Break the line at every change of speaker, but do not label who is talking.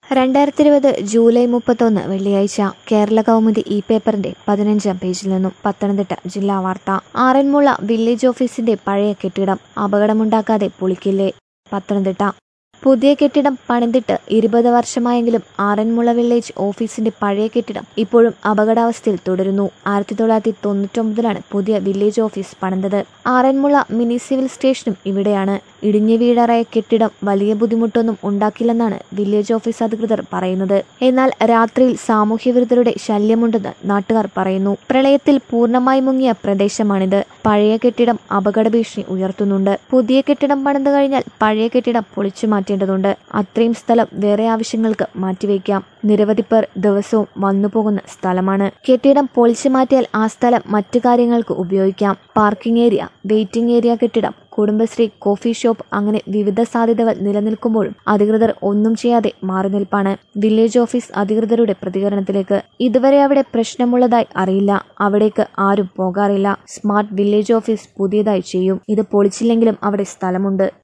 രണ്ടായിരത്തി ഇരുപത് ജൂലൈ മുപ്പത്തൊന്ന് വെള്ളിയാഴ്ച കേരള കൗമുദി ഇ പേപ്പറിന്റെ പതിനഞ്ചാം പേജിൽ നിന്നും പത്തനംതിട്ട ജില്ലാ വാർത്ത ആറന്മുള വില്ലേജ് ഓഫീസിന്റെ പഴയ കെട്ടിടം അപകടമുണ്ടാക്കാതെ പൊളിക്കില്ലേ പത്തനംതിട്ട പുതിയ കെട്ടിടം പണിതിട്ട് ഇരുപത് വർഷമായെങ്കിലും ആറന്മുള വില്ലേജ് ഓഫീസിന്റെ പഴയ കെട്ടിടം ഇപ്പോഴും അപകടാവസ്ഥയിൽ തുടരുന്നു ആയിരത്തി തൊള്ളായിരത്തി തൊണ്ണൂറ്റൊമ്പതിലാണ് പുതിയ വില്ലേജ് ഓഫീസ് പണിതത് ആറന്മുള മിനി സിവിൽ സ്റ്റേഷനും ഇവിടെയാണ് ഇടിഞ്ഞു വീഴാറായ കെട്ടിടം വലിയ ബുദ്ധിമുട്ടൊന്നും ഉണ്ടാക്കില്ലെന്നാണ് വില്ലേജ് ഓഫീസ് അധികൃതർ പറയുന്നത് എന്നാൽ രാത്രിയിൽ സാമൂഹ്യവിരുദ്ധരുടെ ശല്യമുണ്ടെന്ന് നാട്ടുകാർ പറയുന്നു പ്രളയത്തിൽ പൂർണ്ണമായി മുങ്ങിയ പ്രദേശമാണിത് പഴയ കെട്ടിടം അപകട ഭീഷണി ഉയർത്തുന്നുണ്ട് പുതിയ കെട്ടിടം പണിതു കഴിഞ്ഞാൽ പഴയ കെട്ടിടം പൊളിച്ചു മാറ്റേണ്ടതുണ്ട് അത്രയും സ്ഥലം വേറെ ആവശ്യങ്ങൾക്ക് മാറ്റിവെക്കാം നിരവധി പേർ ദിവസവും വന്നു പോകുന്ന സ്ഥലമാണ് കെട്ടിടം പൊളിച്ചു മാറ്റിയാൽ ആ സ്ഥലം മറ്റു കാര്യങ്ങൾക്ക് ഉപയോഗിക്കാം പാർക്കിംഗ് ഏരിയ വെയിറ്റിംഗ് ഏരിയ കെട്ടിടം കുടുംബശ്രീ കോഫി ഷോപ്പ് അങ്ങനെ വിവിധ സാധ്യതകൾ നിലനിൽക്കുമ്പോഴും അധികൃതർ ഒന്നും ചെയ്യാതെ മാറി നിൽപ്പാണ് വില്ലേജ് ഓഫീസ് അധികൃതരുടെ പ്രതികരണത്തിലേക്ക് ഇതുവരെ അവിടെ പ്രശ്നമുള്ളതായി അറിയില്ല അവിടേക്ക് ആരും പോകാറില്ല സ്മാർട്ട് വില്ലേജ് ഓഫീസ് പുതിയതായി ചെയ്യും ഇത് പൊളിച്ചില്ലെങ്കിലും അവിടെ സ്ഥലമുണ്ട്